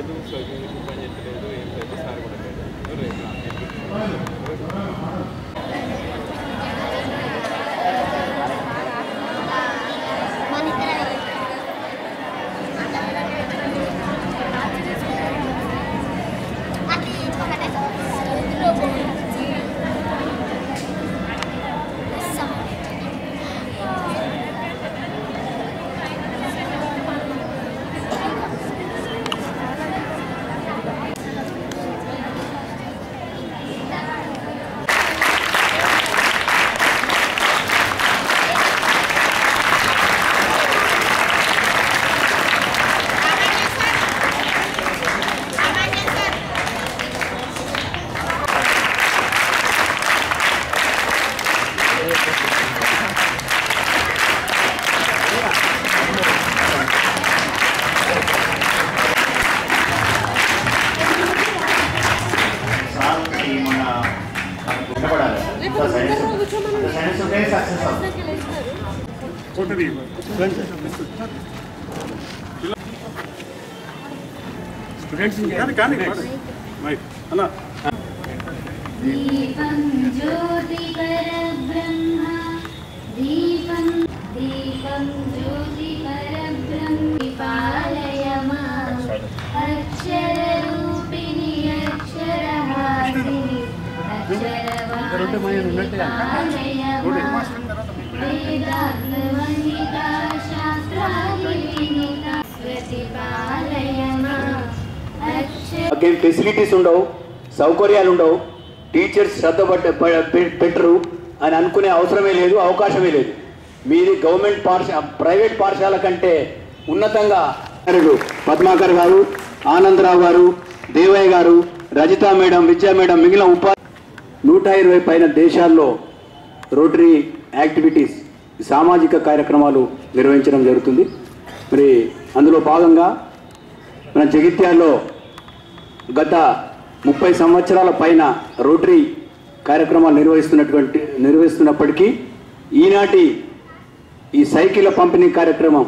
లేదు so uniform పని చేయట్లేదు ఏం లేదు సార్ కూడా లేదు రేపు రా. సార్ ఈ మన వినపడాలి సైన్స్ సైన్స్ ఉంటే సక్సెస్ అవుతుంది दीपं ज्योतिपरब्रह्म दीपं दीपं ज्योतिपरब्रह्म पालय माम् अक्षररूपिणि अक्षरहासिनि अक्षरवासिनि पालय माम् वेदान्तवनिता शास्त्रादिविनिता प्रतिपालय माम् अक्षर మాకేం ఫెసిలిటీస్ ఉండవు సౌకర్యాలు ఉండవు టీచర్స్ శ్రద్ధ పట్ట ప- పె- పెట్టరు అని అనుకునే అవసరమే లేదు అవకాశమే లేదు మీది గవర్నమెంట్ పాఠశాల ప్రైవేట్ పాఠశాల కంటే ఉన్నతంగా గారు, పద్మాకర్ గారు ఆనందరావు గారు దేవయ్య గారు రజిత మేడం విద్యా మేడం మిగిలిన ఉపా నూట ఇరవై పైన దేశాల్లో రోటరీ యాక్టివిటీస్ సామాజిక కార్యక్రమాలు నిర్వహించడం జరుగుతుంది మరి అందులో భాగంగా మన జగిత్యాల్లో గత ముప్పై సంవత్సరాల పైన రోటరీ కార్యక్రమాలు నిర్వహిస్తున్నటువంటి నిర్వహిస్తున్నప్పటికీ ఈనాటి ఈ సైకిళ్ళ పంపిణీ కార్యక్రమం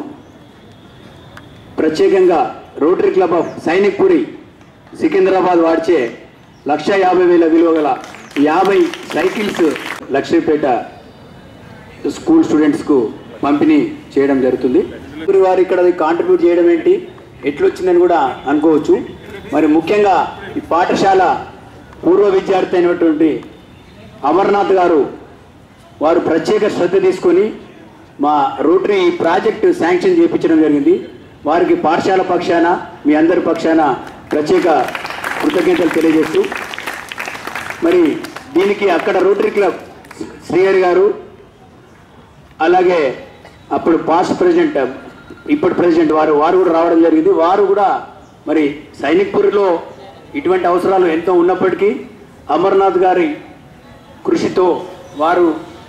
ప్రత్యేకంగా Rotary club of Sainikpuri Secunderabad వాడ్చే లక్ష యాభై వేల విలువ గల యాభై సైకిల్స్ లక్ష్మీపేట స్కూల్ స్టూడెంట్స్కు పంపిణీ చేయడం జరుగుతుంది ఊరి వారు ఇక్కడ కాంట్రిబ్యూట్ చేయడం ఏంటి ఎట్లొచ్చిందని కూడా అనుకోవచ్చు మరి ముఖ్యంగా ఈ పాఠశాల పూర్వ విద్యార్థి అయినటువంటి అమర్నాథ్ గారు వారు ప్రత్యేక శ్రద్ధ తీసుకొని మా రోటరీ ఈ ప్రాజెక్టు శాంక్షన్ చేయించడం జరిగింది వారికి పాఠశాల పక్షాన మీ అందరి పక్షాన ప్రత్యేక కృతజ్ఞతలు తెలియజేస్తూ మరి దీనికి అక్కడ రోటరీ క్లబ్ శ్రీహరి గారు అలాగే అప్పుడు పాస్ట్ ప్రెసిడెంట్ ఇప్పుడు ప్రెసిడెంట్ వారు వారు కూడా రావడం జరిగింది వారు కూడా మరి సైనిక్పూర్లో ఇటువంటి అవసరాలు ఎంతో ఉన్నప్పటికీ అమర్నాథ్ గారి కృషితో వారు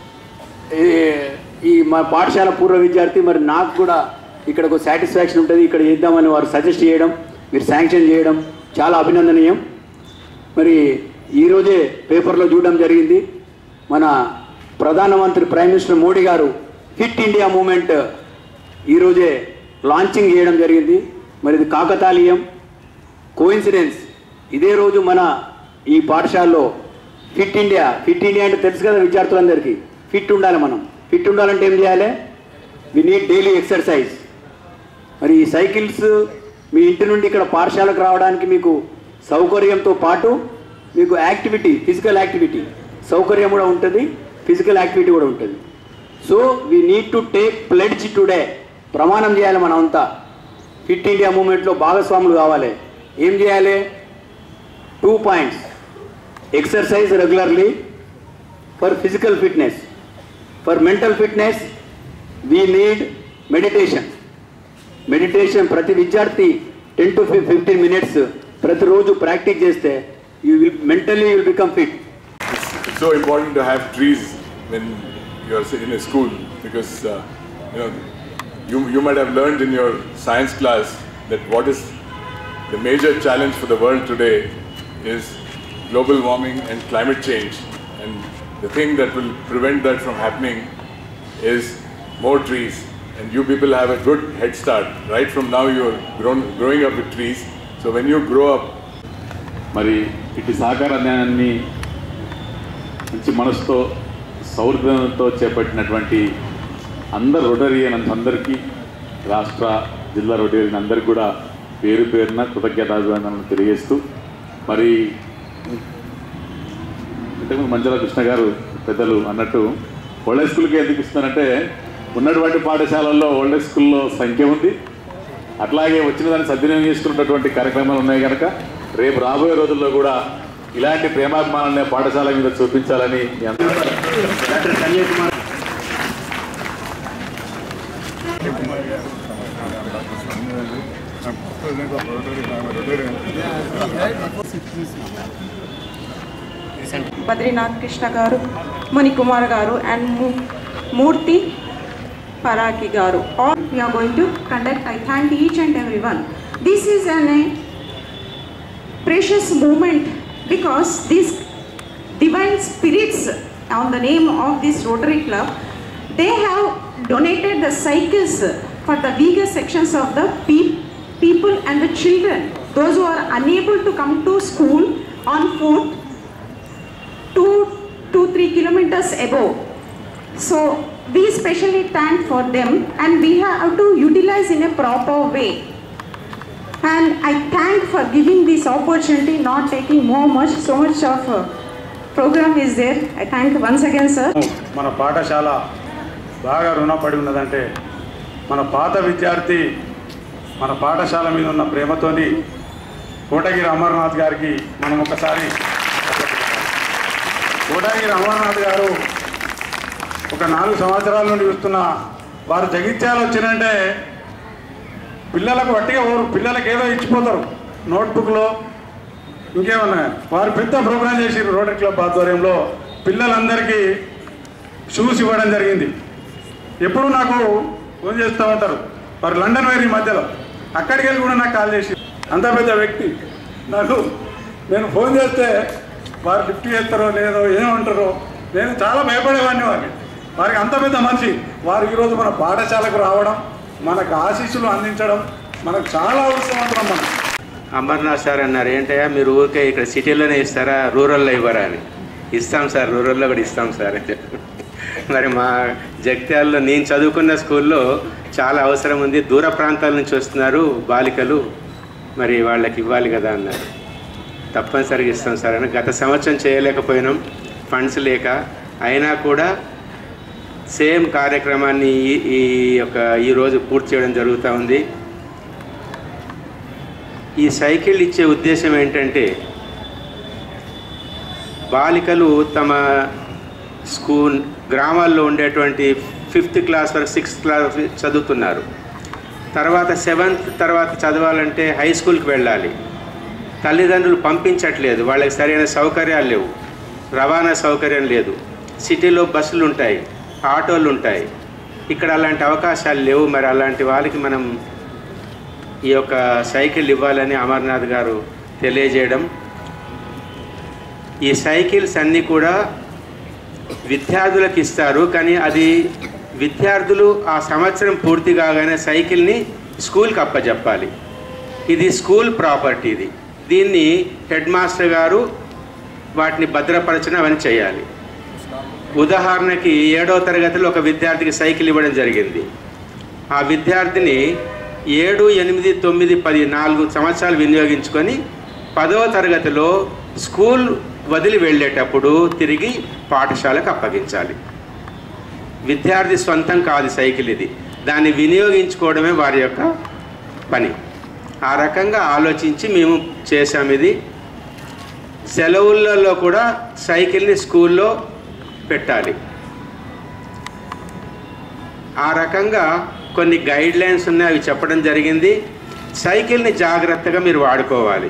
ఈ- ఈ మా పాఠశాల పూర్వ విద్యార్థి మరి నాకు కూడా ఇక్కడ ఒక సాటిస్ఫాక్షన్ ఉంటుంది ఇక్కడ చేద్దామని వారు సజెస్ట్ చేయడం మీరు శాంక్షన్ చేయడం చాలా అభినందనీయం మరి ఈరోజే పేపర్లో చూడడం జరిగింది మన ప్రధానమంత్రి ప్రైమ్ మినిస్టర్ మోడీ గారు ఫిట్ ఇండియా మూమెంట్ ఈరోజే లాంచింగ్ చేయడం జరిగింది మరి ఇది కాకతాళీయం కోయిన్సిడెన్స్ ఇదే రోజు మన ఈ పాఠశాలలో ఫిట్ ఇండియా ఫిట్ ఇండియా అంటే తెలుసు కదా విద్యార్థులందరికీ ఫిట్ ఉండాలి మనం ఫిట్ ఉండాలంటే ఏం చేయాలి వి నీడ్ డైలీ ఎక్సర్సైజ్ మరి ఈ సైకిల్స్ మీ ఇంటి నుండి ఇక్కడ పాఠశాలకు రావడానికి మీకు సౌకర్యంతో పాటు మీకు యాక్టివిటీ ఫిజికల్ యాక్టివిటీ సౌకర్యం కూడా ఉంటుంది ఫిజికల్ యాక్టివిటీ కూడా ఉంటుంది so we need to take pledge today ప్రమాణం చేయాలి మనం అంతా ఫిట్ ఇండియా మూమెంట్లో భాగస్వాములు కావాలి ఏం చేయాలి two points exercise regularly for physical fitness for mental fitness we need meditation meditation ప్రతి విద్యార్థి టెన్ టు ఫిఫ్టీన్ మినిట్స్ ప్రతిరోజు ప్రాక్టీస్ చేస్తే you will mentally will become fit It's so important to have trees when you're in a school because uh, you know you, you might have learned in your science class that what is the major challenge for the world today is global warming and climate change and the thing that will prevent that from happening is more trees and you people have a good head start right from now you're grown, growing up with trees So when you grow up, మరి ఇటు సహకారాన్ని మంచి మనసుతో సౌహృదంతో చేపట్టినటువంటి అందరు రొటరియన్ అందరికీ రాష్ట్ర జిల్లా రొటరియన్ అందరికీ కూడా పేరు పేరున కృతజ్ఞతాభివందనలు తెలియజేస్తూ మరి ఇంతకుముందు మంజుల కృష్ణ గారు పెద్దలు అన్నట్టు ఓల్డ్ స్కూల్కి ఎందుకు ఇస్తున్నారంటే ఉన్నటువంటి పాఠశాలల్లో ఓల్డ్ స్కూల్లో సంఖ్య ఉంది అట్లాగే వచ్చిన దాన్ని సద్వినియోగం చేసుకున్నటువంటి కార్యక్రమాలు ఉన్నాయి కనుక రేపు రాబోయే రోజుల్లో కూడా ఇలాంటి ప్రేమాభిమానాన్ని పాఠశాల మీద చూపించాలని మీ అందరూ doctor Sanjay Kumar Badrinath Krishna garu Munikumar garu and Murthy Paraki garu all we are going to conduct I thank each and every one this is an a precious moment because these divine spirits on the name of this Rotary Club, they have donated the cycles for the weaker sections of the pe- people and the children, those who are unable to come to school on foot, two, two, three kilometers above. So we specially thank for them and we have to utilize in a proper way. And I thank for giving this opportunity, not taking more much, so much of uh, program is there. I thank once again, sir. మన పాఠశాల బాగా రుణపడి ఉన్నదంటే మన పాత విద్యార్థి మన పాఠశాల మీద ఉన్న ప్రేమతోని కోటగిరి అమర్నాథ్ గారికి మనం ఒకసారి కోటగిరి అమర్నాథ్ గారు ఒక నాలుగు సంవత్సరాల నుండి చూస్తున్న వారు జగిత్యాలు వచ్చినంటే పిల్లలకు వట్టిగా ఓరు పిల్లలకి ఏదో ఇచ్చిపోతారు నోట్బుక్లో ఇంకేమన్నా వారు పెద్ద ప్రోగ్రాం చేసి రోటరీ క్లబ్ ఆధ్వర్యంలో పిల్లలందరికీ షూస్ ఇవ్వడం జరిగింది ఎప్పుడు నాకు ఫోన్ చేస్తూ ఉంటారు వారు లండన్ వేరు ఈ మధ్యలో అక్కడికి వెళ్ళి కూడా నాకు కాల్ చేసి అంత పెద్ద వ్యక్తి నాకు నేను ఫోన్ చేస్తే వారు లిఫ్ట్ చేస్తారో లేదో ఏమంటారో నేను చాలా భయపడేవాడిని వారికి వారికి అంత పెద్ద మనిషి వారు ఈరోజు మన పాఠశాలకు రావడం మనకు ఆశీస్సులు అందించడం మనకు చాలా అవసరం మనం అమర్నాథ్ సార్ అన్నారు ఏంటయ్యా మీరు ఊరికే ఇక్కడ సిటీలోనే ఇస్తారా రూరల్లో ఇవ్వరా అని ఇస్తాం సార్ రూరల్లో కూడా ఇస్తాం సార్ అని చెప్పి. మరి మా జగిత్యాలలో నేను చదువుకున్న స్కూల్లో చాలా అవసరం ఉంది దూర ప్రాంతాల నుంచి వస్తున్నారు బాలికలు మరి వాళ్ళకి ఇవ్వాలి కదా అన్నారు తప్పనిసరిగా ఇస్తాం సార్ అని గత సంవత్సరం చేయలేకపోయినాం ఫండ్స్ లేక అయినా కూడా సేమ్ కార్యక్రమాన్ని ఈ ఈ యొక్క ఈరోజు పూర్తి చేయడం జరుగుతూ ఉంది ఈ సైకిల్ ఇచ్చే ఉద్దేశం ఏంటంటే బాలికలు తమ స్కూల్ గ్రామాల్లో ఉండేటువంటి ఫిఫ్త్ క్లాస్ వరకు సిక్స్త్ క్లాస్ చదువుతున్నారు తర్వాత సెవెంత్ తర్వాత చదవాలంటే హై స్కూల్కి వెళ్ళాలి తల్లిదండ్రులు పంపించట్లేదు వాళ్ళకి సరైన సౌకర్యాలు లేవు రవాణా సౌకర్యం లేదు సిటీలో బస్సులు ఉంటాయి ఆటోలు ఉంటాయి ఇక్కడ అలాంటి అవకాశాలు లేవు మరి అలాంటి వాళ్ళకి మనం ఈ యొక్క సైకిల్ ఇవ్వాలని అమర్నాథ్ గారు తెలియజేయడం ఈ సైకిల్స్ అన్నీ కూడా విద్యార్థులకు ఇస్తారు కానీ అది విద్యార్థులు ఆ సంవత్సరం పూర్తి కాగానే సైకిల్ని స్కూల్కి అప్పచెప్పాలి ఇది స్కూల్ ప్రాపర్టీ ఇది దీన్ని హెడ్ మాస్టర్ గారు వాటిని భద్రపరచడం అవన్నీ చేయాలి ఉదాహరణకి ఏడో తరగతిలో ఒక విద్యార్థికి సైకిల్ ఇవ్వడం జరిగింది ఆ విద్యార్థిని ఏడు ఎనిమిది తొమ్మిది పది నాలుగు సంవత్సరాలు వినియోగించుకొని పదవ తరగతిలో స్కూల్ వదిలి వెళ్ళేటప్పుడు తిరిగి పాఠశాలకు అప్పగించాలి విద్యార్థి సొంతం కాదు సైకిల్ ఇది దాన్ని వినియోగించుకోవడమే వారి యొక్క పని ఆ రకంగా ఆలోచించి మేము చేసాం ఇది సెలవులలో కూడా సైకిల్ని స్కూల్లో పెట్టాలి ఆ రకంగా కొన్ని గైడ్ లైన్స్ ఉన్నాయి అవి చెప్పడం జరిగింది సైకిల్ని జాగ్రత్తగా మీరు వాడుకోవాలి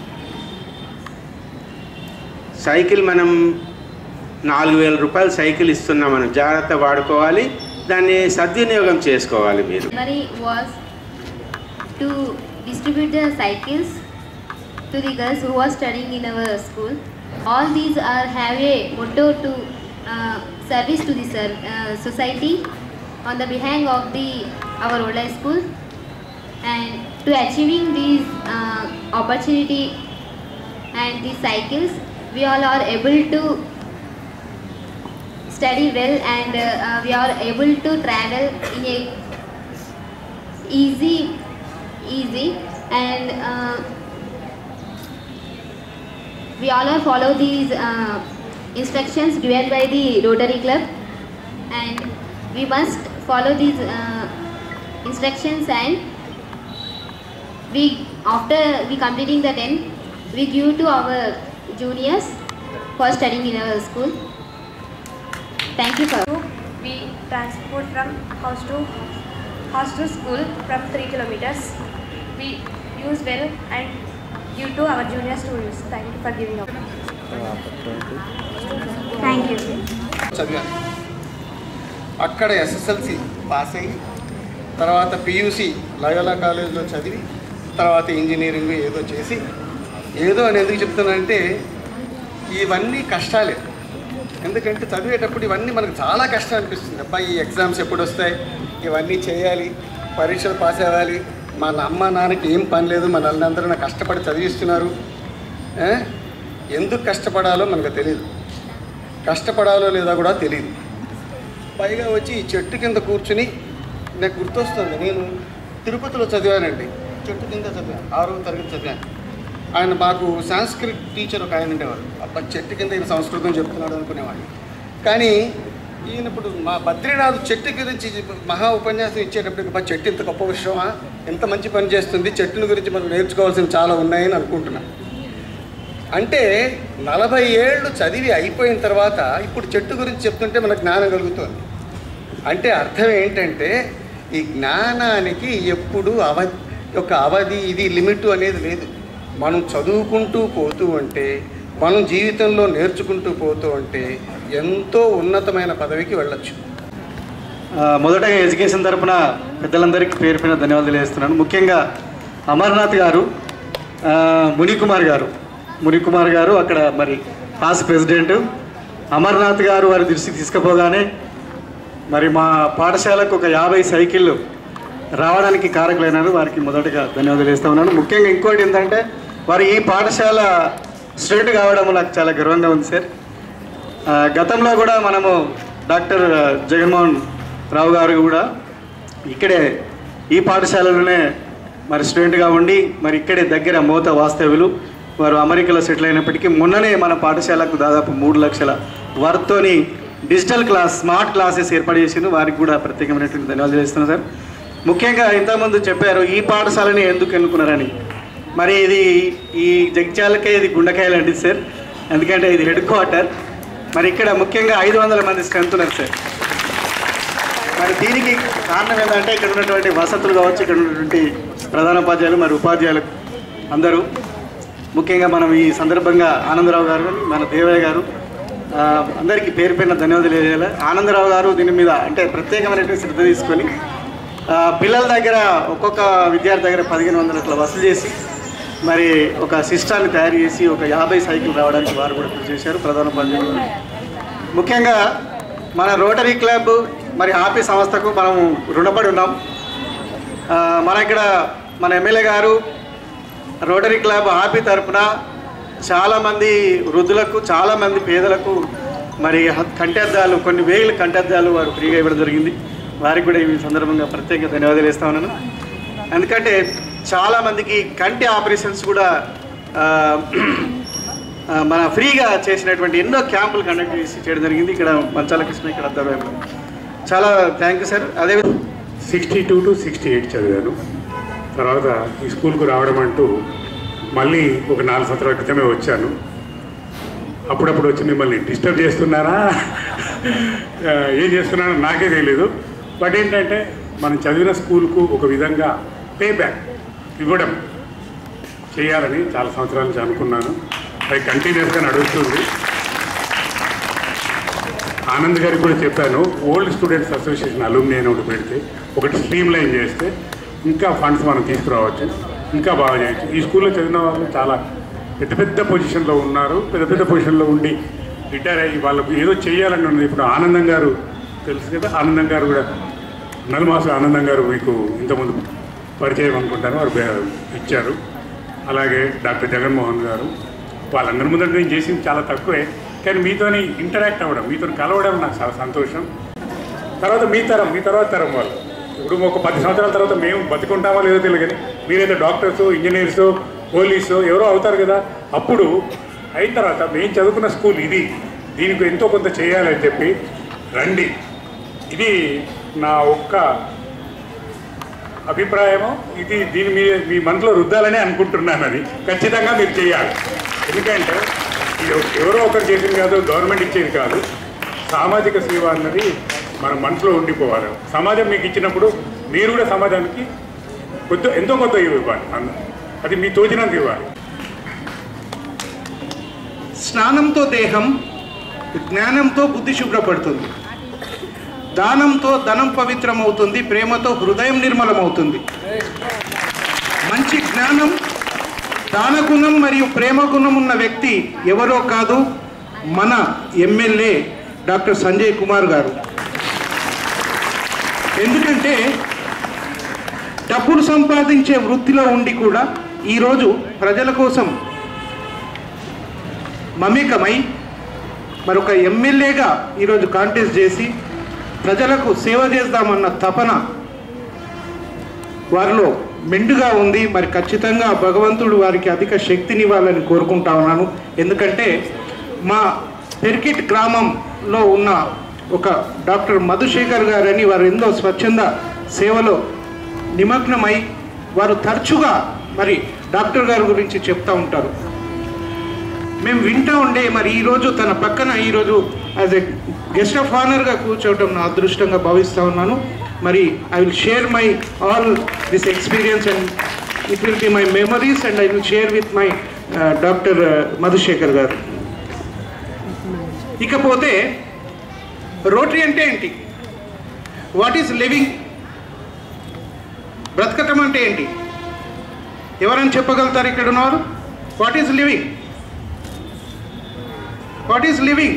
సైకిల్ మనం నాలుగు వేల రూపాయలు సైకిల్ ఇస్తున్నాం మనం జాగ్రత్త వాడుకోవాలి దాన్ని సద్వినియోగం చేసుకోవాలి మీరు Memory was to distribute the cycles to the girls who are studying in our school. All these are have a motto to uh, service to the ser- uh, society on the behalf of the our old high school. And to achieving these uh, opportunity and these cycles, we all are able to study well and uh, uh, we are able to travel in a easy, easy and uh, we all are follow these uh, instructions given by the Rotary Club and we must follow these uh, instructions and we after we completing the 10 we give to our juniors for studying in our school thank you for We transport from house to house to school from three kilometers. We use well and give to our juniors to use. Thank you for giving up. Thank you. చదివాను అక్కడ SSLC pass అయ్యి తర్వాత PUC Loyola కాలేజ్లో చదివి తర్వాత engineering ఏదో చేసి ఏదో అని ఎందుకు చెప్తున్నానంటే ఇవన్నీ కష్టాలే ఎందుకంటే చదివేటప్పుడు ఇవన్నీ మనకు చాలా కష్టం అనిపిస్తుంది అబ్బా ఈ ఎగ్జామ్స్ ఎప్పుడు వస్తాయి ఇవన్నీ చేయాలి పరీక్షలు పాస్ అవ్వాలి మా అమ్మ నాన్నకి ఏం పని లేదు మన అందరూ నాకు కష్టపడి చదివిస్తున్నారు ఏ? ఎందుకు కష్టపడాలో మనకు తెలియదు కష్టపడాలో లేదా కూడా తెలియదు పైగా వచ్చి ఈ చెట్టు కింద కూర్చుని నాకు గుర్తొస్తుంది నేను తిరుపతిలో చదివానండి చెట్టు కింద చదివాను ఆరో తరగతి చదివాను ఆయన మాకు సాంస్క్రిట్ టీచర్ ఒక ఆయన ఉండేవారు అబ్బా చెట్టు కింద ఈయన సంస్కృతం చెప్తున్నాడు అనుకునేవాడిని కానీ ఈయన ఇప్పుడు మా బద్రీనాథ్ చెట్టు గురించి మహా ఉపన్యాసం ఇచ్చేటప్పటికి అబ్బా చెట్టు ఇంత గొప్ప విషయమా ఎంత మంచి పని చేస్తుంది చెట్టుని గురించి మనం నేర్చుకోవాల్సిన చాలా ఉన్నాయని అనుకుంటున్నాను అంటే నలభై ఏళ్ళు చదివి అయిపోయిన తర్వాత ఇప్పుడు చెట్టు గురించి చెప్తుంటే మనకు జ్ఞానం కలుగుతుంది అంటే అర్థం ఏంటంటే ఈ జ్ఞానానికి ఎప్పుడు అవ ఒక అవధి ఇది లిమిట్ అనేది లేదు మనం చదువుకుంటూ పోతూ ఉంటే మనం జీవితంలో నేర్చుకుంటూ పోతూ ఉంటే ఎంతో ఉన్నతమైన పదవికి వెళ్ళొచ్చు ఆ, మొదటగా ఎడ్యుకేషన్ తరపున పెద్దలందరికీ పేరు పైన ధన్యవాదాలు తెలియజేస్తున్నాను ముఖ్యంగా అమర్నాథ్ గారు ఆ, మునికుమార్ గారు మునికుమార్ గారు అక్కడ మరి పాస్ ప్రెసిడెంట్ అమర్నాథ్ గారు వారి దృష్టికి తీసుకుపోగానే మరి మా పాఠశాలకు ఒక యాభై సైకిళ్ళు రావడానికి కారకులైనారు వారికి మొదటగా ధన్యవాదాలు వేస్తూ ఉన్నాను ముఖ్యంగా ఇంకోటి ఏంటంటే వారు ఈ పాఠశాల స్టూడెంట్ కావడం నాకు చాలా గర్వంగా ఉంది సార్ ఆ, గతంలో కూడా మనము డాక్టర్ జగన్మోహన్ రావు గారు కూడా ఇక్కడే ఈ పాఠశాలలోనే మరి స్టూడెంట్గా ఉండి మరి ఇక్కడే దగ్గర మోత వాస్తవ్యులు వారు అమెరికాలో సెటిల్ అయినప్పటికీ మొన్ననే మన పాఠశాలకు దాదాపు మూడు లక్షల వర్త్తోని డిజిటల్ క్లాస్ స్మార్ట్ క్లాసెస్ ఏర్పాటు చేసింది వారికి కూడా ప్రత్యేకమైనటువంటి ధన్యవాదాలు చేస్తున్నాను సార్ ముఖ్యంగా ఇంతకుముందు చెప్పారు ఈ పాఠశాలని ఎందుకు ఎన్నుకున్నారని మరి ఇది ఈ జగిత్యాలకే ఇది గుండెకాయ లాంటిది సార్ ఎందుకంటే ఇది హెడ్ క్వార్టర్ మరి ఇక్కడ ముఖ్యంగా ఐదు వందల మంది స్ట్రెంత్ ఉన్నారు సార్ మరి దీనికి కారణం ఏంటంటే ఇక్కడ ఉన్నటువంటి వసతులు కావచ్చు ఇక్కడ ఉన్నటువంటి ప్రధానోపాధ్యాయులు మరి ఉపాధ్యాయులు అందరూ ముఖ్యంగా మనం ఈ సందర్భంగా ఆనందరావు గారు కానీ మన దేవయ్య గారు ఆ, అందరికీ పేరు పైన ధన్యవాదాలు తెలియజేయాలి ఆనందరావు గారు దీని మీద అంటే ప్రత్యేకమైనటువంటి శ్రద్ధ తీసుకొని ఆ, పిల్లల దగ్గర ఒక్కొక్క విద్యార్థి దగ్గర పదిహేను వందలు అట్లా వసూలు చేసి మరి ఒక సిస్టాన్ని తయారు చేసి ఒక యాభై సైకిల్ రావడానికి వారు కూడా కృషి చేశారు ప్రధానోపాధ్యాయులు ముఖ్యంగా మన రోటరీ క్లబ్ మరి హాపీ సంస్థకు మనం రుణపడి ఉన్నాం ఆ, మన ఇక్కడ మన ఎమ్మెల్యే గారు రోటరీ క్లబ్ హాపీ తరపున చాలామంది వృద్ధులకు చాలామంది పేదలకు మరి హ- కంటెద్దాలు కొన్ని వేలు కంటెద్దాలు వారు ఫ్రీగా ఇవ్వడం జరిగింది వారికి కూడా ఈ సందర్భంగా ప్రత్యేక ధన్యవాదాలు ఇస్తా ఉన్నాను ఎందుకంటే చాలామందికి కంటి ఆపరేషన్స్ కూడా ఆ, ఆ, మన ఫ్రీగా చేసినటువంటి ఎన్నో క్యాంపులు కండక్ట్ చేసి చేయడం జరిగింది ఇక్కడ మంచాల కృష్ణ ఇక్కడ అద్దవైపులో చాలా థ్యాంక్ యూ సార్ అదే sixty two to sixty eight చదివాను తర్వాత ఈ స్కూల్కు రావడం అంటూ మళ్ళీ ఒక నాలుగు సంవత్సరాల క్రితమే వచ్చాను అప్పుడప్పుడు వచ్చి మిమ్మల్ని డిస్టర్బ్ చేస్తున్నారా ఆ, ఏం చేస్తున్నారో నాకే తెలియదు బట్ ఏంటంటే మనం చదివిన స్కూల్కు ఒక విధంగా పే బ్యాక్ ఇవ్వడం చేయాలని చాలా సంవత్సరాల నుంచి అనుకున్నాను అది కంటిన్యూస్గా నడుస్తుంది ఆనంద్ గారికి కూడా చెప్పాను ఓల్డ్ స్టూడెంట్స్ అసోసియేషన్ అలూమిని అని ఒకటి పెడితే ఒకటి స్ట్రీమ్ లైన్ చేస్తే ఇంకా ఫండ్స్ మనం తీసుకురావచ్చు ఇంకా బాగా చేయొచ్చు ఈ స్కూల్లో చదివిన వాళ్ళు చాలా పెద్ద పెద్ద పొజిషన్లో ఉన్నారు పెద్ద పెద్ద పొజిషన్లో ఉండి రిటైర్ అయ్యి వాళ్ళకు ఏదో చేయాలని ఉన్నది ఇప్పుడు ఆనందం గారు తెలుసు కదా ఆనందం గారు కూడా నలుమాస ఆనందం గారు మీకు ఇంతకుముందు పరిచయం అనుకుంటాను వారు బే- ఇచ్చారు అలాగే డాక్టర్ జగన్మోహన్ గారు వాళ్ళందరి ముందర నేను చేసింది చాలా తక్కువే కానీ మీతోని ఇంటరాక్ట్ అవ్వడం మీతో కలవడం నాకు చాలా సంతోషం తర్వాత మీ తరం మీ తర్వాత తరం వాళ్ళు ఇప్పుడు ఒక పది సంవత్సరాల తర్వాత మేము బతుకుంటామో లేదో తెలియదు కానీ మీరైతే డాక్టర్స్ ఇంజనీర్స్ పోలీసు ఎవరో అవుతారు కదా అప్పుడు అయిన తర్వాత మేము చదువుకున్న స్కూల్ ఇది దీనికి ఎంతో కొంత చేయాలని చెప్పి రండి ఇది నా ఒక్క అభిప్రాయము ఇది దీని మీద మీ మనసులో రుద్దాలని అనుకుంటున్నాను అది ఖచ్చితంగా మీరు చేయాలి ఎందుకంటే ఇది ఎవరో ఒకరు చేసింది కాదు గవర్నమెంట్ ఇచ్చేది కాదు సామాజిక సేవ అన్నది మన మనసులో ఉండిపోవాలి సమాజం మీకు ఇచ్చినప్పుడు మీరు కూడా సమాజానికి కొద్ది ఎంతో కొంత ఇవ్వాలి అన్న అది మీ తోచినంత ఇవ్వాలి స్నానంతో దేహం జ్ఞానంతో బుద్ధి శుభ్రపడుతుంది దానంతో ధనం పవిత్రమవుతుంది ప్రేమతో హృదయం నిర్మలమవుతుంది మంచి జ్ఞానం దాన గుణం మరియు ప్రేమ గుణం ఉన్న వ్యక్తి ఎవరో కాదు మన ఎమ్మెల్యే డాక్టర్ సంజయ్ కుమార్ గారు ఎందుకంటే డబ్బులు సంపాదించే వృత్తిలో ఉండి కూడా ఈరోజు ప్రజల కోసం మమేకమై మరొక ఎమ్మెల్యేగా ఈరోజు కాంటెస్ట్ చేసి ప్రజలకు సేవ చేద్దామన్న తపన వారిలో మెండుగా ఉంది మరి ఖచ్చితంగా భగవంతుడు వారికి అధిక శక్తినివ్వాలని కోరుకుంటా ఉన్నాను ఎందుకంటే మా పెరికిట్ గ్రామంలో ఉన్న ఒక డాక్టర్ మధుశేఖర్ గారని వారు ఎంతో స్వచ్ఛంద సేవలో నిమగ్నమై వారు తరచుగా మరి డాక్టర్ గారి గురించి చెప్తా ఉంటారు మేము వింటా ఉండే మరి ఈరోజు తన పక్కన ఈరోజు యాజ్ ఎ గెస్ట్ ఆఫ్ ఆనర్గా కూర్చోవటం నా అదృష్టంగా భావిస్తూ ఉన్నాను మరి I will share my all this experience and it will be my memories and I will share with my doctor Madhusekhar garu ఇకపోతే రోటరీ అంటే ఏంటి వాట్ ఈస్ లివింగ్ బ్రతకటం అంటే ఏంటి ఎవరైనా చెప్పగలుగుతారు ఇక్కడ ఉన్నవారు what is living What is living?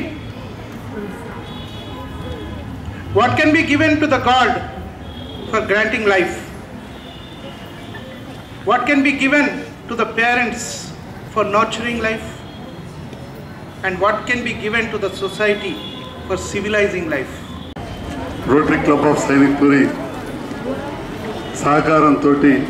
What can be given to the God for granting life? What can be given to the parents for nurturing life? And what can be given to the society for civilizing life? Rotary club of Sainikpuri సహకారంతో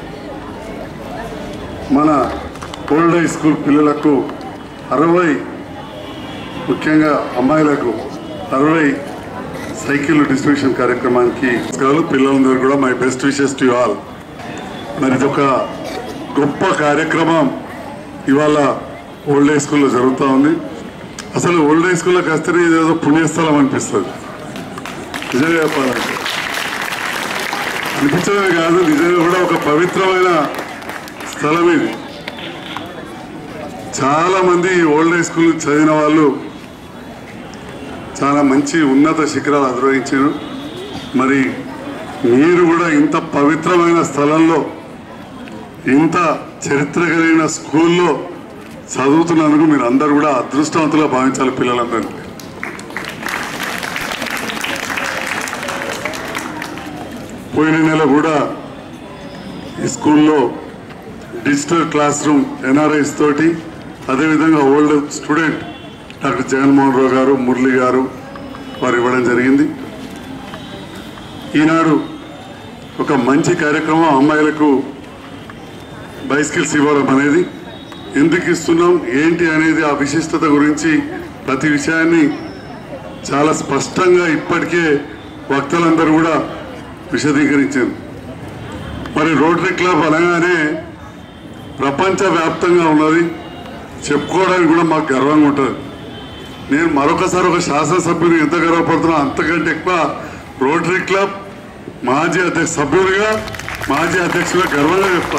మన old high school పిల్లలకు అరవై ముఖ్యంగా అమ్మాయిలకు అరవై cycle distribution కార్యక్రమానికి కాదు పిల్లలందరూ కూడా my best wishes to all మరి ఇది ఒక గొప్ప కార్యక్రమం ఇవాళ ఓల్డ్ హై స్కూల్లో జరుగుతూ ఉంది అసలు ఓల్డ్ హై స్కూల్లోకి వస్తేనే ఇదేదో పుణ్యస్థలం అనిపిస్తుంది నిజంగా చెప్పాలంటే అనిపించడమే కాదు నిజంగా కూడా ఒక పవిత్రమైన స్థలం ఇది చాలా మంది ఈ ఓల్డ్ హై స్కూల్ చదివిన వాళ్ళు చాలా మంచి ఉన్నత శిఖరాలు అధిరోహించారు మరి మీరు కూడా ఇంత పవిత్రమైన స్థలంలో ఇంత చరిత్ర కలిగిన స్కూల్లో చదువుతున్నందుకు మీరు అందరూ కూడా అదృష్టవంతులుగా భావించాలి పిల్లలందరినీ పోయిన నెల కూడా ఈ స్కూల్లో డిజిటల్ క్లాస్ రూమ్ ఎన్ఆర్ఐస్ తోటి అదేవిధంగా old student doctor Jaganmohan Rao garu Murali గారు వారు ఇవ్వడం జరిగింది ఈనాడు ఒక మంచి కార్యక్రమం అమ్మాయిలకు బైసికల్స్ ఇవ్వడం అనేది ఎందుకు ఇస్తున్నాం ఏంటి అనేది ఆ విశిష్టత గురించి ప్రతి విషయాన్ని చాలా స్పష్టంగా ఇప్పటికే వక్తలందరూ కూడా విశదీకరించారు మరి రోటరీ క్లబ్ అనగానే ప్రపంచవ్యాప్తంగా ఉన్నది చెప్పుకోవడానికి కూడా మాకు గర్వంగా ఉంటుంది నేను మరొకసారి ఒక శాసనసభ్యుని ఎంత గర్వపడుతున్నా అంతకంటే ఎక్కువ రోటరీ క్లబ్ మాజీ అధ్యక్ష సభ్యుడిగా మాజీ అధ్యక్షుడిగా గర్వంగా చెప్తా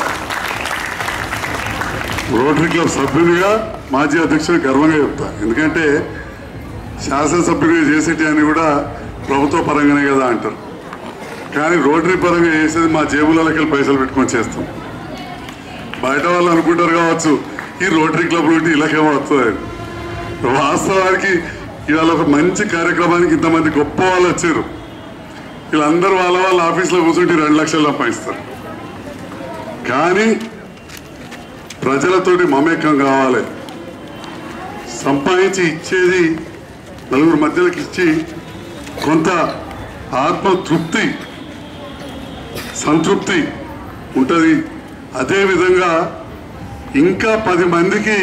రోటరీ క్లబ్ సభ్యునిగా మాజీ అధ్యక్షుడిగా గర్వంగా చెప్తా ఎందుకంటే శాసనసభ్యుడిగా చేసేటి అని కూడా ప్రభుత్వ పరంగానే కదా అంటారు కానీ రోటరీ పరంగా చేసేది మా జేబులకి వెళ్ళి పైసలు పెట్టుకొని చేస్తాం బయట వాళ్ళు అనుకుంటారు కావచ్చు ఈ రోటరీ క్లబ్ నుండి ఇలాకేమో వస్తుంది వాస్తవానికి ఇవాళ ఒక మంచి కార్యక్రమానికి ఇంతమంది గొప్ప వాళ్ళు వచ్చారు వీళ్ళందరూ వాళ్ళ వాళ్ళ ఆఫీస్లో కూర్చుంటే రెండు లక్షలు సంపాదిస్తారు కానీ ప్రజలతోటి మమేకం కావాలి సంపాదించి ఇచ్చేది నలుగురు మధ్యలోకి ఇచ్చి కొంత ఆత్మతృప్తి సంతృప్తి ఉంటుంది అదేవిధంగా ఇంకా పది మందికి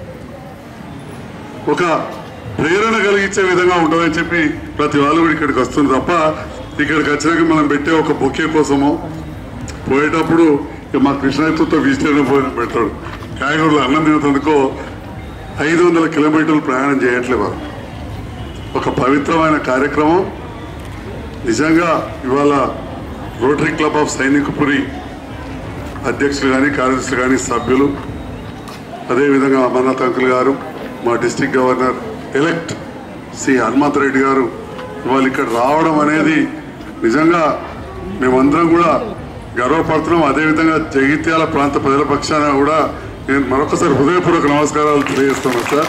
ఒక ప్రేరణ కలిగించే విధంగా ఉంటుందని చెప్పి ప్రతి వాళ్ళు కూడా ఇక్కడికి వస్తుంది తప్ప ఇక్కడికి వచ్చినాక మనం పెట్టే ఒక బొకే కోసమో పోయేటప్పుడు ఇక మా కృష్ణాయత్తో వెజిటేరియన్ భోజనం పెడతాడు కాయగూరలో అన్నం తినేందుకో ఐదు వందల కిలోమీటర్లు ప్రయాణం చేయట్లే వారు ఒక పవిత్రమైన కార్యక్రమం నిజంగా ఇవాళ రోటరీ క్లబ్ ఆఫ్ సైనికపురి అధ్యక్షులు కానీ కార్యదర్శులు కానీ సభ్యులు అదేవిధంగా అమర్నాథ్ అంకుల్ గారు మా district governor elect C Hanumanth Reddy garu వాళ్ళు ఇక్కడ రావడం అనేది నిజంగా మేమందరం కూడా గర్వపడుతున్నాం అదేవిధంగా జగిత్యాల ప్రాంత ప్రజల పక్షాన కూడా నేను మరొకసారి హృదయపూర్వక నమస్కారాలు తెలియజేస్తున్నాను సార్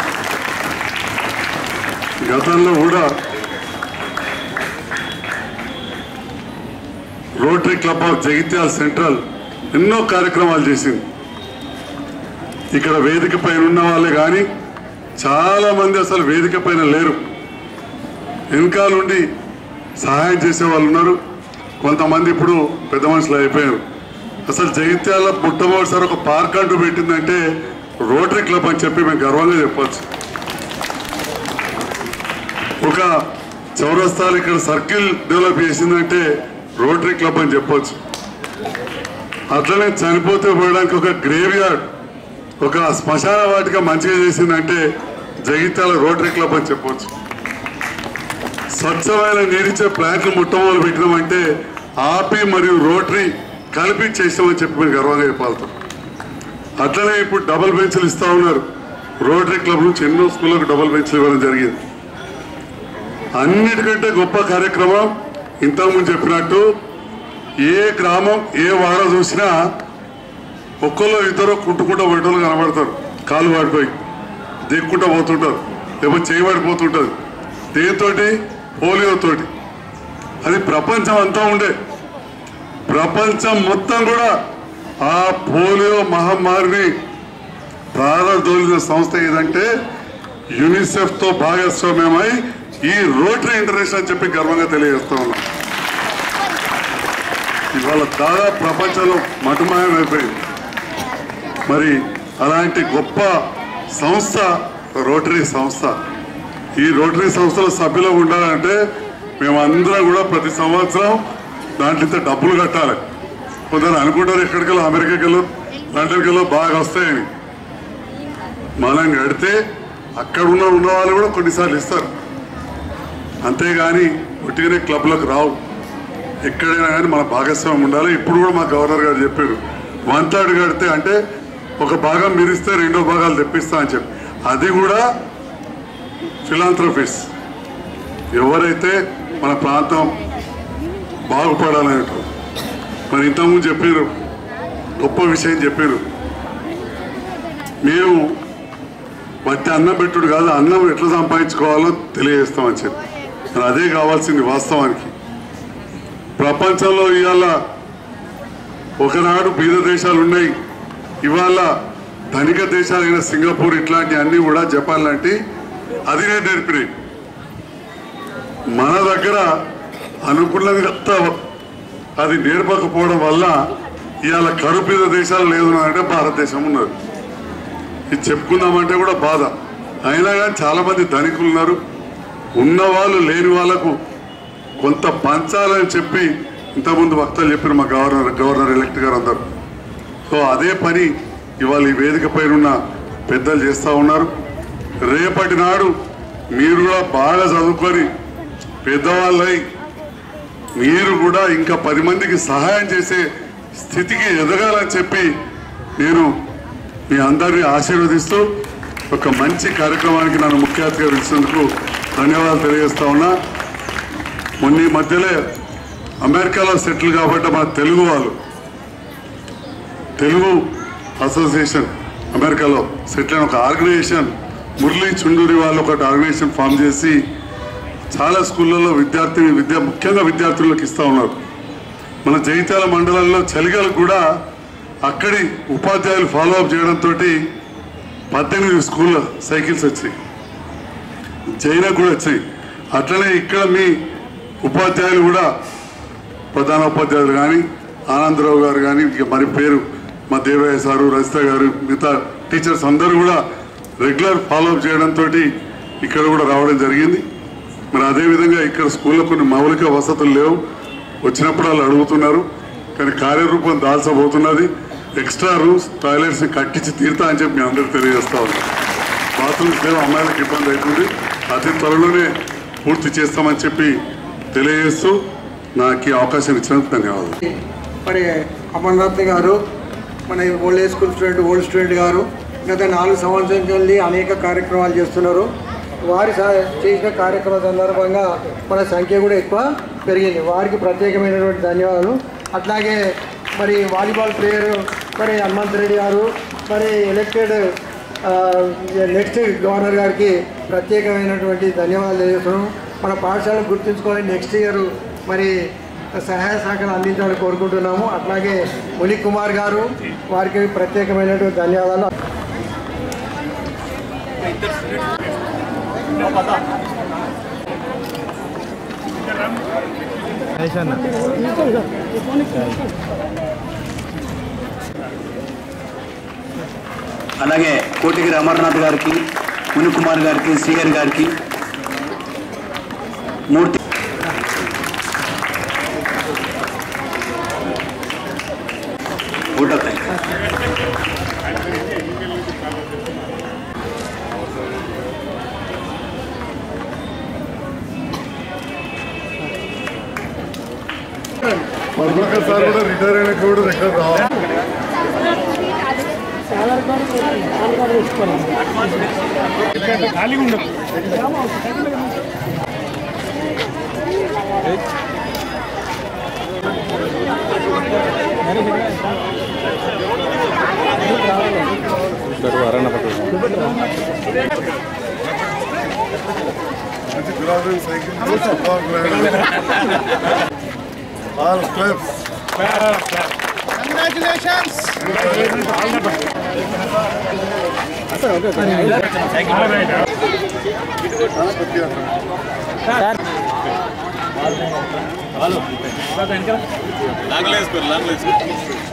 గతంలో కూడా rotary club of Jagityala central ఎన్నో కార్యక్రమాలు చేసింది ఇక్కడ వేదిక పైన ఉన్న వాళ్ళే కానీ చాలా మంది అసలు వేదిక పైన లేరు వెనకాలండి సహాయం చేసే వాళ్ళు ఉన్నారు కొంతమంది ఇప్పుడు పెద్ద మనుషులు అయిపోయారు అసలు జగిత్యాల మొట్టమొదటిసారి ఒక పార్క్ అంటూ పెట్టిందంటే రోటరీ క్లబ్ అని చెప్పి మేము గర్వంగా చెప్పొచ్చు ఒక చౌరస్తాలు ఇక్కడ సర్కిల్ డెవలప్ చేసిందంటే రోటరీ క్లబ్ అని చెప్పొచ్చు అట్లనే చనిపోతే పోయడానికి ఒక గ్రేవ్ యార్డ్ ఒక శ్మశాన వాటిక మంచిగా చేసిందంటే జగిత్యాల రోటరీ క్లబ్ అని చెప్పొచ్చు స్వచ్ఛమైన నీరిచ్చే ప్లాంట్లు మొట్టమొదలు పెట్టినామంటే ఆపి మరియు రోటరీ కలిపి చేసామని చెప్పి మీరు గర్వంగా చెప్పాలతో అట్లనే ఇప్పుడు డబుల్ బెంచ్లు ఇస్తా ఉన్నారు రోటరీ క్లబ్ నుంచి ఎన్నో స్కూళ్ళకు డబుల్ బెంచ్లు ఇవ్వడం జరిగింది అన్నిటికంటే గొప్ప కార్యక్రమం ఇంతకుముందు చెప్పినట్టు ఏ గ్రామం ఏ వాడ చూసినా ఒక్కళ్ళు ఇద్దరు కుంటుకుంటూ పోయేటోళ్ళు కనబడతారు కాలు వాడిపోయి దిక్కుంటూ పోతుంటారు లేకపోతే చేయి పడిపోతుంటుంది దేనితోటి పోలియోతోటి అది ప్రపంచం అంతా ఉండే ప్రపంచం మొత్తం కూడా ఆ పోలియో మహమ్మారిని ప్రారంభోలిన సంస్థ ఏదంటే యునిసెఫ్తో భాగస్వామ్యమై ఈ రోటరీ ఇంటర్నేషనల్ అని చెప్పి గర్వంగా తెలియజేస్తా ఉన్నాం ఇవాళ దాదాపు ప్రపంచంలో మటుమాయం అయిపోయింది మరి అలాంటి గొప్ప సంస్థ రోటరీ సంస్థ ఈ రోటరీ సంస్థలో సభ్యులు ఉండాలంటే మేమందరం కూడా ప్రతి సంవత్సరం దాంట్లో ఇంత డబ్బులు కట్టాలి కొందరు అనుకుంటారు ఎక్కడికెళ్ళో అమెరికాకి వెళ్ళో లండన్కి వెళ్ళో బాగా వస్తాయని మనం కడితే అక్కడ ఉన్న ఉన్న వాళ్ళు కూడా కొన్నిసార్లు ఇస్తారు అంతేగాని ఒట్టిగానే క్లబ్లకు రావు ఎక్కడైనా కానీ మన భాగస్వామ్యం ఉండాలి ఇప్పుడు కూడా మా గవర్నర్ గారు చెప్పారు వన్ థర్డ్ కడితే అంటే ఒక భాగం మీరిస్తే రెండో భాగాలు తెప్పిస్తా అని చెప్పి అది కూడా ఫిలాంథ్రఫీస్ ఎవరైతే మన ప్రాంతం బాగుపడాలనేటు మరి ఇంతకుముందు చెప్పారు గొప్ప విషయం చెప్పారు మేము బట్టి అన్నం పెట్టుడు కాదు అన్నం ఎట్లా సంపాదించుకోవాలో తెలియజేస్తామని చెప్పి మరి అదే కావాల్సింది వాస్తవానికి ప్రపంచంలో ఇవాళ ఒకనాడు బీద దేశాలు ఉన్నాయి ఇవాళ ధనిక దేశాలైన సింగపూర్ ఇట్లాంటి అన్ని కూడా జపాన్ లాంటి అది నేను నేర్పినాయి మన దగ్గర అనుకున్నది అంతా అది నేర్పకపోవడం వల్ల ఇవాళ కరుపీద దేశాలు లేదు అంటే భారతదేశం ఉన్నది ఇది చెప్పుకుందామంటే కూడా బాధ అయినా కానీ చాలా మంది ధనికులు ఉన్నారు ఉన్నవాళ్ళు లేని వాళ్ళకు కొంత పంచాలని చెప్పి ఇంతకుముందు వక్తలు చెప్పిన మా గవర్నర్ గవర్నర్ ఎలక్ట్ గారు అందరు సో అదే పని ఇవాళ ఈ వేదిక పైన ఉన్న పెద్దలు చేస్తూ ఉన్నారు రేపటి నాడు మీరు కూడా బాగా చదువుకొని పెద్దవాళ్ళై మీరు కూడా ఇంకా పది మందికి సహాయం చేసే స్థితికి ఎదగాలని చెప్పి నేను మీ అందరినీ ఆశీర్వదిస్తూ ఒక మంచి కార్యక్రమానికి నన్ను ముఖ్య అతిథిగా పిలిచినందుకు ధన్యవాదాలు తెలియజేస్తా ఉన్నా మొన్న ఈ మధ్యలో అమెరికాలో సెటిల్ కాబట్టి మన తెలుగు వాళ్ళు తెలుగు అసోసియేషన్ అమెరికాలో సెటిల్ అయిన ఒక ఆర్గనైజేషన్ మురళీ చుండూరి వాళ్ళు ఒక ఆర్గనైజేషన్ ఫామ్ చేసి చాలా స్కూళ్ళల్లో విద్యార్థి విద్య ముఖ్యంగా విద్యార్థులకు ఇస్తూ ఉన్నారు మన జైత్యాల మండలంలో చలిగలకు కూడా అక్కడి ఉపాధ్యాయులు ఫాలో అప్ చేయడంతో పద్దెనిమిది స్కూళ్ళ సైకిల్స్ వచ్చాయి చైనా కూడా వచ్చాయి అట్లనే ఇక్కడ మీ ఉపాధ్యాయులు కూడా ప్రధాన ఉపాధ్యాయులు కానీ ఆనందరావు గారు కానీ ఇక మరి పేరు మా దేవయ్య సారు రజిత గారు మిగతా టీచర్స్ అందరూ కూడా రెగ్యులర్ ఫాలోఅప్ చేయడంతో ఇక్కడ కూడా రావడం జరిగింది మరి అదేవిధంగా ఇక్కడ స్కూల్లో కొన్ని మౌలిక వసతులు లేవు వచ్చినప్పుడు వాళ్ళు అడుగుతున్నారు కానీ కార్యరూపం దాల్చబోతున్నది ఎక్స్ట్రా రూమ్స్ టాయిలెట్స్ని కట్టించి తీరుతా అని చెప్పి మీ అందరికి తెలియజేస్తా ఉన్నాం బాత్రూమ్స్ లేవు అమ్మాయిలకు ఇబ్బంది అవుతుంది అతి త్వరలోనే పూర్తి చేస్తామని చెప్పి తెలియజేస్తూ నాకు ఈ అవకాశం ఇచ్చినందుకు ధన్యవాదాలు మరి అమర్నాథ్ గారు మన old age school student old student garu గత నాలుగు సంవత్సరాల నుండి అనేక కార్యక్రమాలు చేస్తున్నారు వారి సా- చేసిన కార్యక్రమం సందర్భంగా మన సంఖ్య కూడా ఎక్కువ పెరిగింది వారికి ప్రత్యేకమైనటువంటి ధన్యవాదాలు అట్లాగే మరి వాలీబాల్ ప్లేయర్ మరి హనుమంత్ రెడ్డి గారు మరి ఎలక్టెడ్ నెక్స్ట్ గవర్నర్ గారికి ప్రత్యేకమైనటువంటి ధన్యవాదాలు తెలియజేస్తున్నాం మన పాఠశాలను గుర్తుంచుకోవాలి నెక్స్ట్ ఇయర్ మరి సహాయ సహకారం అందించాలని కోరుకుంటున్నాము అట్లాగే ముని కుమార్ గారు వారికి ప్రత్యేకమైనటువంటి ధన్యవాదాలు అలాగే కోటిగిరి అమర్నాథ్ గారికి ముని కుమార్ గారికి శ్రీహరి గారికి మూర్తి ఊటతాయి పద్మకర్ సార్ కూడా రిటైర్ అయిన కూడా రికార్డ్ రావాలి మంచి గులాబీ సైకిల్ ఆల్ క్లబ్స్ లాంగ్లేసుకోరు లాంగ్లేసుకోరు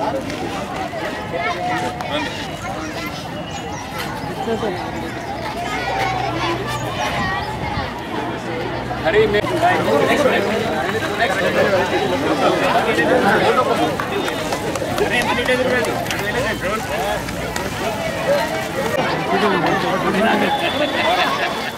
హరి నెక్స్ట్